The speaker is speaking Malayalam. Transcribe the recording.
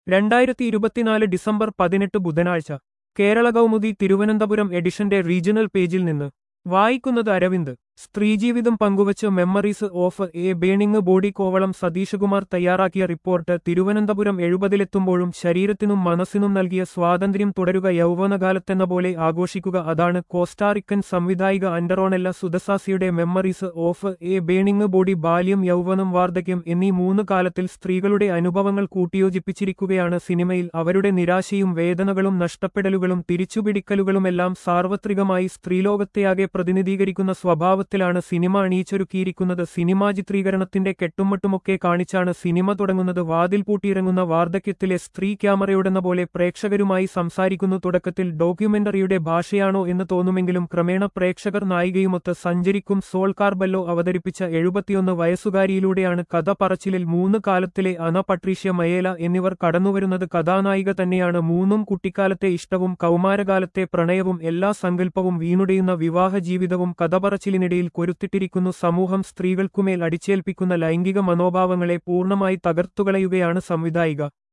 രണ്ടായിരത്തി ഇരുപത്തിനാല് ഡിസംബർ പതിനെട്ട് ബുധനാഴ്ച കേരള കൗമുദി തിരുവനന്തപുരം എഡിഷന്റെ റീജിയണൽ പേജിൽ നിന്ന് വായിക്കുന്നത് അരവിന്ദ് സ്ത്രീജീവിതം പങ്കുവച്ച് memories of a burning body Kovalam Satheeshkumar തയ്യാറാക്കിയ റിപ്പോർട്ട് തിരുവനന്തപുരം എഴുപതിലെത്തുമ്പോഴും ശരീരത്തിനും മനസ്സിനും നൽകിയ സ്വാതന്ത്ര്യം തുടരുക യൗവനകാലത്തെന്ന പോലെ ആഘോഷിക്കുക അതാണ് കോസ്റ്റാറിക്കൻ സംവിധായിക അൻഡറോണെല്ല സുദസാസിയുടെ memories of a burning body ബാല്യം യൗവനം വാർദ്ധക്യം എന്നീ മൂന്ന് കാലത്തിൽ സ്ത്രീകളുടെ അനുഭവങ്ങൾ കൂട്ടിയോജിപ്പിച്ചിരിക്കുകയാണ് സിനിമയിൽ അവരുടെ നിരാശയും വേദനകളും നഷ്ടപ്പെടലുകളും തിരിച്ചുപിടിക്കലുകളുമെല്ലാം സാർവത്രികമായി സ്ത്രീലോകത്തെയാകെ പ്രതിനിധീകരിക്കുന്ന സ്വഭാവത്തിലാണ് സിനിമ അണിയിച്ചൊരുക്കിയിരിക്കുന്നത് സിനിമാ ചിത്രീകരണത്തിന്റെ കെട്ടുമട്ടുമൊക്കെ കാണിച്ചാണ് സിനിമ തുടങ്ങുന്നത് വാതിൽ പൂട്ടിയിറങ്ങുന്ന വാർദ്ധക്യത്തിലെ സ്ത്രീ ക്യാമറയുടെന്ന പോലെ പ്രേക്ഷകരുമായി സംസാരിക്കുന്നു തുടക്കത്തിൽ ഡോക്യുമെന്ററിയുടെ ഭാഷയാണോ എന്ന് തോന്നുമെങ്കിലും ക്രമേണ പ്രേക്ഷകർ നായികയുമൊത്ത് സഞ്ചരിക്കും സോൾ കാർബല്ലോ അവതരിപ്പിച്ച എഴുപത്തിയൊന്ന് വയസ്സുകാരിയിലൂടെയാണ് കഥ പറച്ചിലിൽ മൂന്ന് കാലത്തിലെ അന പട്രീഷ്യ മയേല എന്നിവർ കടന്നുവരുന്നത് കഥാനായിക തന്നെയാണ് മൂന്നും കുട്ടിക്കാലത്തെ ഇഷ്ടവും കൗമാരകാലത്തെ പ്രണയവും എല്ലാ സങ്കല്പവും വീണുടയുന്ന വിവാഹ ജീവിതവും കഥപറച്ചിലിനിടയിൽ കൊരുത്തിട്ടിരിക്കുന്നു സമൂഹം സ്ത്രീകൾക്കുമേൽ അടിച്ചേൽപ്പിക്കുന്ന ലൈംഗിക മനോഭാവങ്ങളെ പൂർണ്ണമായി തകർത്തുകളയുകയാണ് സംവിധായിക